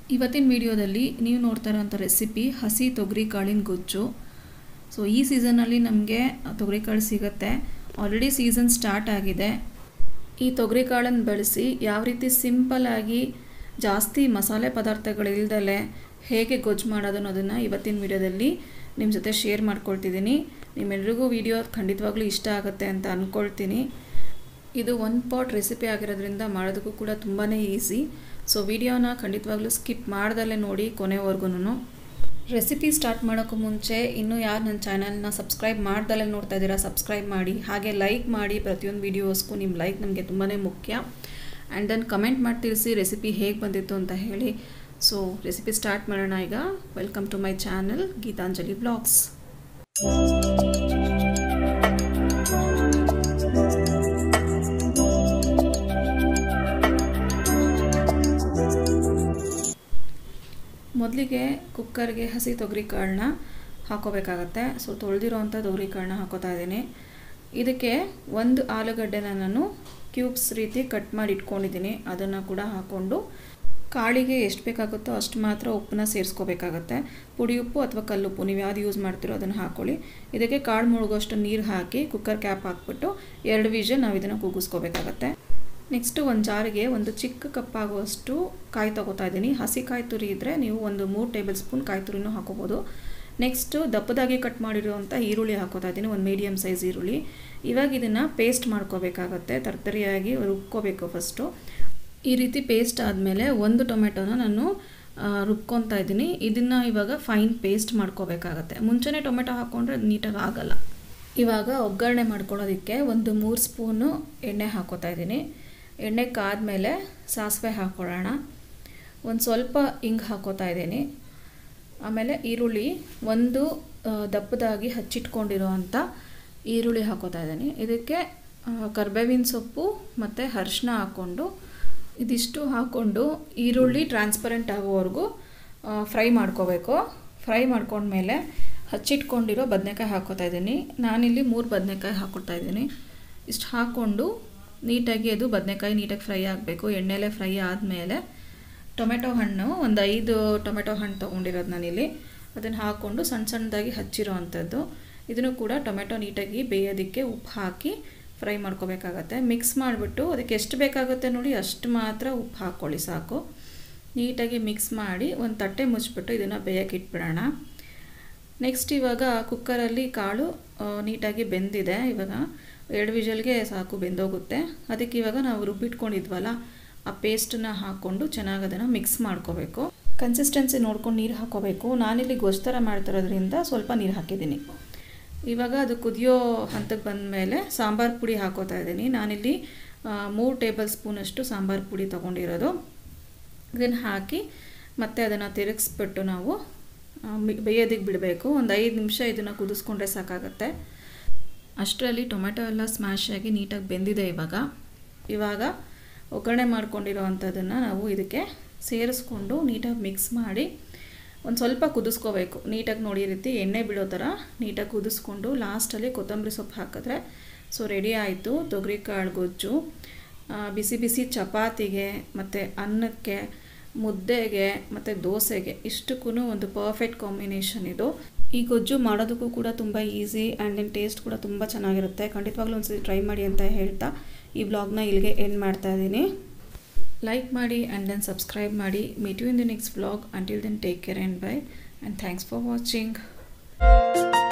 ಇವತ್ತಿನ ವಿಡಿಯೋದಲ್ಲಿ ನೀವು ನೋಡ್ತಾ ಇರೋಂಥ ರೆಸಿಪಿ ಹಸಿ ತೊಗರಿ ಕಾಳಿನ ಗೊಜ್ಜು ಸೊ ಈ ಸೀಸನಲ್ಲಿ ನಮಗೆ ತೊಗರಿಕಾಳು ಸಿಗುತ್ತೆ ಆಲ್ರೆಡಿ ಸೀಸನ್ ಸ್ಟಾರ್ಟ್ ಆಗಿದೆ ಈ ತೊಗರಿ ಕಾಳನ್ನು ಬಳಸಿ ಯಾವ ರೀತಿ ಸಿಂಪಲ್ಲಾಗಿ ಜಾಸ್ತಿ ಮಸಾಲೆ ಪದಾರ್ಥಗಳಿಲ್ದಲೆ ಹೇಗೆ ಗೊಜ್ಜು ಮಾಡೋದು ಅನ್ನೋದನ್ನು ಇವತ್ತಿನ ವಿಡಿಯೋದಲ್ಲಿ ನಿಮ್ಮ ಜೊತೆ ಶೇರ್ ಮಾಡ್ಕೊಳ್ತಿದ್ದೀನಿ ನಿಮ್ಮೆಲ್ರಿಗೂ ವಿಡಿಯೋ ಖಂಡಿತವಾಗ್ಲೂ ಇಷ್ಟ ಆಗುತ್ತೆ ಅಂತ ಅಂದ್ಕೊಳ್ತೀನಿ ಇದು ಒನ್ ಪಾಟ್ ರೆಸಿಪಿ ಆಗಿರೋದ್ರಿಂದ ಮಾಡೋದಕ್ಕೂ ಕೂಡ ತುಂಬಾ ಈಸಿ ಸೊ ವಿಡಿಯೋನ ಖಂಡಿತವಾಗ್ಲೂ ಸ್ಕಿಪ್ ಮಾಡ್ದಲ್ಲೇ ನೋಡಿ ಕೊನೆವರೆಗೂ ರೆಸಿಪಿ ಸ್ಟಾರ್ಟ್ ಮಾಡೋಕ್ಕೂ ಮುಂಚೆ ಇನ್ನೂ ಯಾರು ನನ್ನ ಚಾನಲ್ನ ಸಬ್ಸ್ಕ್ರೈಬ್ ಮಾಡ್ದಲ್ಲೇ ನೋಡ್ತಾ ಇದ್ದೀರಾ ಸಬ್ಸ್ಕ್ರೈಬ್ ಮಾಡಿ ಹಾಗೆ ಲೈಕ್ ಮಾಡಿ ಪ್ರತಿಯೊಂದು ವೀಡಿಯೋಸ್ಗೂ ನಿಮ್ಮ ಲೈಕ್ ನಮಗೆ ತುಂಬಾ ಮುಖ್ಯ ಆ್ಯಂಡ್ ದೆನ್ ಕಮೆಂಟ್ ಮಾಡಿ ತಿಳಿಸಿ ರೆಸಿಪಿ ಹೇಗೆ ಬಂದಿತ್ತು ಅಂತ ಹೇಳಿ ಸೊ ರೆಸಿಪಿ ಸ್ಟಾರ್ಟ್ ಮಾಡೋಣ ಈಗ welcome to my channel Geetanjali blogs ಮೊದಲಿಗೆ ಕುಕ್ಕರ್ಗೆ ಹಸಿ ತೊಗರಿ ಕಾಳನ್ನ ಹಾಕೋಬೇಕಾಗತ್ತೆ ಸೊ ತೊಳೆದಿರೋವಂಥ ತೊಗರಿ ಕಾಳನ್ನ ಹಾಕೋತಾ ಇದ್ದೀನಿ ಇದಕ್ಕೆ ಒಂದು ಆಲೂಗಡ್ಡೆನ ನಾನು ಕ್ಯೂಬ್ಸ್ ರೀತಿ ಕಟ್ ಮಾಡಿ ಇಟ್ಕೊಂಡಿದ್ದೀನಿ ಅದನ್ನು ಕೂಡ ಹಾಕ್ಕೊಂಡು ಕಾಳಿಗೆ ಎಷ್ಟು ಬೇಕಾಗುತ್ತೋ ಅಷ್ಟು ಮಾತ್ರ ಉಪ್ಪನ್ನ ಸೇರಿಸ್ಕೋಬೇಕಾಗತ್ತೆ ಪುಡಿ ಉಪ್ಪು ಅಥವಾ ಕಲ್ಲುಪ್ಪು ನೀವು ಯಾವ್ದು ಯೂಸ್ ಮಾಡ್ತೀರೋ ಅದನ್ನು ಹಾಕ್ಕೊಳ್ಳಿ ಇದಕ್ಕೆ ಕಾಳು ಮುಳುಗೋಷ್ಟು ನೀರು ಹಾಕಿ ಕುಕ್ಕರ್ ಕ್ಯಾಪ್ ಹಾಕ್ಬಿಟ್ಟು ಎರಡು ವಿಷಲ್ ನಾವು ಇದನ್ನು ಕೂಗಿಸ್ಕೋಬೇಕಾಗತ್ತೆ ನೆಕ್ಸ್ಟು ಒಂದು ಜಾರಿಗೆ ಒಂದು ಚಿಕ್ಕ ಕಪ್ಪಾಗುವಷ್ಟು ಕಾಯಿ ತೊಗೋತಾ ಇದ್ದೀನಿ ಹಸಿ ಕಾಯಿ ತುರಿ ಇದ್ದರೆ ನೀವು ಒಂದು ಮೂರು ಟೇಬಲ್ ಸ್ಪೂನ್ ಕಾಯಿ ತುರಿನೂ ಹಾಕೋಬೋದು ನೆಕ್ಸ್ಟು ದಪ್ಪದಾಗಿ ಕಟ್ ಮಾಡಿರೋವಂಥ ಈರುಳ್ಳಿ ಹಾಕೋತಾ ಇದ್ದೀನಿ ಒಂದು ಮೀಡಿಯಮ್ ಸೈಜ್ ಈರುಳ್ಳಿ ಇವಾಗ ಇದನ್ನು ಪೇಸ್ಟ್ ಮಾಡ್ಕೋಬೇಕಾಗತ್ತೆ ತರ್ತರಿಯಾಗಿ ರುಬ್ಕೋಬೇಕು ಫಸ್ಟು ಈ ರೀತಿ ಪೇಸ್ಟ್ ಆದಮೇಲೆ ಒಂದು ಟೊಮೆಟೊನ ನಾನು ರುಬ್ಕೊತಾ ಇದ್ದೀನಿ ಇದನ್ನು ಇವಾಗ ಫೈನ್ ಪೇಸ್ಟ್ ಮಾಡ್ಕೋಬೇಕಾಗತ್ತೆ ಮುಂಚೆನೇ ಟೊಮೆಟೊ ಹಾಕ್ಕೊಂಡ್ರೆ ನೀಟಾಗಿ ಆಗಲ್ಲ ಇವಾಗ ಒಗ್ಗರಣೆ ಮಾಡ್ಕೊಳ್ಳೋದಕ್ಕೆ ಒಂದು ಮೂರು ಸ್ಪೂನು ಎಣ್ಣೆ ಹಾಕೋತಾ ಇದ್ದೀನಿ ಎಣ್ಣೆ ಕಾದ್ಮೇಲೆ ಸಾಸಿವೆ ಹಾಕ್ಕೊಳ್ಳೋಣ ಒಂದು ಸ್ವಲ್ಪ ಹಿಂಗೆ ಹಾಕೋತಾ ಇದ್ದೀನಿ ಆಮೇಲೆ ಈರುಳ್ಳಿ ಒಂದು ದಪ್ಪದಾಗಿ ಹಚ್ಚಿಟ್ಕೊಂಡಿರೋ ಅಂಥ ಈರುಳ್ಳಿ ಹಾಕೋತಾ ಇದ್ದೀನಿ ಇದಕ್ಕೆ ಕರ್ಬೇವಿನ ಸೊಪ್ಪು ಮತ್ತು ಅರಿಶಿನ ಹಾಕ್ಕೊಂಡು ಇದಿಷ್ಟು ಹಾಕ್ಕೊಂಡು ಈರುಳ್ಳಿ ಟ್ರಾನ್ಸ್ಪರೆಂಟ್ ಆಗೋವರೆಗೂ ಫ್ರೈ ಮಾಡ್ಕೋಬೇಕು ಫ್ರೈ ಮಾಡ್ಕೊಂಡ್ಮೇಲೆ ಹಚ್ಚಿಟ್ಕೊಂಡಿರೋ ಬದನೆಕಾಯಿ ಹಾಕೋತಾ ಇದ್ದೀನಿ ನಾನಿಲ್ಲಿ ಮೂರು ಬದನೆಕಾಯಿ ಹಾಕ್ಕೊಳ್ತಾ ಇದ್ದೀನಿ ಇಷ್ಟು ಹಾಕ್ಕೊಂಡು ನೀಟಾಗಿ ಅದು ಬದನೆಕಾಯಿ ನೀಟಾಗಿ ಫ್ರೈ ಆಗಬೇಕು ಎಣ್ಣೆಲೆ ಫ್ರೈ ಆದಮೇಲೆ ಟೊಮೆಟೊ ಹಣ್ಣು ಒಂದು ಐದು ಟೊಮೆಟೊ ಹಣ್ಣು ತೊಗೊಂಡಿರೋದು ನಾನಿಲ್ಲಿ ಅದನ್ನು ಹಾಕ್ಕೊಂಡು ಸಣ್ಣ ಸಣ್ಣದಾಗಿ ಹಚ್ಚಿರೋ ಅಂಥದ್ದು ಇದನ್ನು ಕೂಡ ಟೊಮೆಟೊ ನೀಟಾಗಿ ಬೇಯೋದಕ್ಕೆ ಉಪ್ಪು ಹಾಕಿ ಫ್ರೈ ಮಾಡ್ಕೋಬೇಕಾಗತ್ತೆ ಮಿಕ್ಸ್ ಮಾಡಿಬಿಟ್ಟು ಅದಕ್ಕೆ ಎಷ್ಟು ಬೇಕಾಗುತ್ತೆ ನೋಡಿ ಅಷ್ಟು ಮಾತ್ರ ಉಪ್ಪು ಹಾಕ್ಕೊಳ್ಳಿ ಸಾಕು ನೀಟಾಗಿ ಮಿಕ್ಸ್ ಮಾಡಿ ಒಂದು ತಟ್ಟೆ ಮುಚ್ಚಿಬಿಟ್ಟು ಇದನ್ನು ಬೇಯಕ್ಕೆ ಇಟ್ಬಿಡೋಣ ನೆಕ್ಸ್ಟ್ ಇವಾಗ ಕುಕ್ಕರಲ್ಲಿ ಕಾಳು ನೀಟಾಗಿ ಬೆಂದಿದೆ ಇವಾಗ ಎರಡು ವಿಜಲ್ಗೆ ಸಾಕು ಬೆಂದೋಗುತ್ತೆ ಅದಕ್ಕೆ ಇವಾಗ ನಾವು ರುಬ್ಬಿಟ್ಕೊಂಡಿದ್ವಲ್ಲ ಆ ಪೇಸ್ಟನ್ನ ಹಾಕ್ಕೊಂಡು ಚೆನ್ನಾಗಿ ಅದನ್ನು ಮಿಕ್ಸ್ ಮಾಡ್ಕೋಬೇಕು ಕನ್ಸಿಸ್ಟೆನ್ಸಿ ನೋಡ್ಕೊಂಡು ನೀರು ಹಾಕೋಬೇಕು ನಾನಿಲ್ಲಿ ಗೊಜ್ಜು ಮಾಡ್ತಿರೋದ್ರಿಂದ ಸ್ವಲ್ಪ ನೀರು ಹಾಕಿದ್ದೀನಿ ಇವಾಗ ಅದು ಕುದಿಯೋ ಹಂತಕ್ಕೆ ಬಂದ ಮೇಲೆ ಸಾಂಬಾರು ಪುಡಿ ಹಾಕೋತಾ ಇದ್ದೀನಿ ನಾನಿಲ್ಲಿ ಮೂರು ಟೇಬಲ್ ಸ್ಪೂನಷ್ಟು ಸಾಂಬಾರು ಪುಡಿ ತೊಗೊಂಡಿರೋದು ಇದನ್ನು ಹಾಕಿ ಮತ್ತೆ ಅದನ್ನು ತಿರುಗಿಸ್ಬಿಟ್ಟು ನಾವು ಬೇಯೋದಕ್ಕೆ ಬಿಡಬೇಕು ಒಂದು ಐದು ನಿಮಿಷ ಇದನ್ನು ಕುದಿಸ್ಕೊಂಡ್ರೆ ಸಾಕಾಗತ್ತೆ ಅಷ್ಟರಲ್ಲಿ ಟೊಮೆಟೊ ಎಲ್ಲ ಸ್ಮ್ಯಾಶ್ ಆಗಿ ನೀಟಾಗಿ ಬೆಂದಿದೆ ಇವಾಗ ಇವಾಗ ಒಗ್ಗರಣೆ ಮಾಡ್ಕೊಂಡಿರೋ ಅಂಥದ್ದನ್ನು ನಾವು ಇದಕ್ಕೆ ಸೇರಿಸ್ಕೊಂಡು ನೀಟಾಗಿ ಮಿಕ್ಸ್ ಮಾಡಿ ಒಂದು ಸ್ವಲ್ಪ ಕುದಿಸ್ಕೋಬೇಕು ನೀಟಾಗಿ ನೋಡಿ ರೀತಿ ಎಣ್ಣೆ ಬಿಡೋ ಥರ ನೀಟಾಗಿ ಕುದಿಸ್ಕೊಂಡು ಲಾಸ್ಟಲ್ಲಿ ಕೊತ್ತಂಬರಿ ಸೊಪ್ಪು ಹಾಕಿದ್ರೆ ಸೊ ರೆಡಿ ಆಯಿತು ತೊಗರಿಕಾಳು ಗೊಜ್ಜು ಬಿಸಿ ಬಿಸಿ ಚಪಾತಿಗೆ ಮತ್ತು ಅನ್ನಕ್ಕೆ ಮುದ್ದೆಗೆ ಮತ್ತು ದೋಸೆಗೆ ಇಷ್ಟಕ್ಕೂ ಒಂದು ಪರ್ಫೆಕ್ಟ್ ಕಾಂಬಿನೇಷನ್ ಇದು ಈ ಗೊಜ್ಜು ಮಾಡೋದಕ್ಕೂ ಕೂಡ ತುಂಬ ಈಸಿ ಆ್ಯಂಡ್ ದೆನ್ ಟೇಸ್ಟ್ ಕೂಡ ತುಂಬ ಚೆನ್ನಾಗಿರುತ್ತೆ ಖಂಡಿತವಾಗ್ಲೂ ಒಂದ್ಸತಿ ಟ್ರೈ ಮಾಡಿ ಅಂತ ಹೇಳ್ತಾ ಈ ಬ್ಲಾಗ್ನ ಇಲ್ಲಿಗೆ ಎಂಡ್ ಮಾಡ್ತಾ ಇದ್ದೀನಿ ಲೈಕ್ ಮಾಡಿ ಆ್ಯಂಡ್ ದೆನ್ ಸಬ್ಸ್ಕ್ರೈಬ್ ಮಾಡಿ meet you in the next blog until then take care and bye and thanks for watching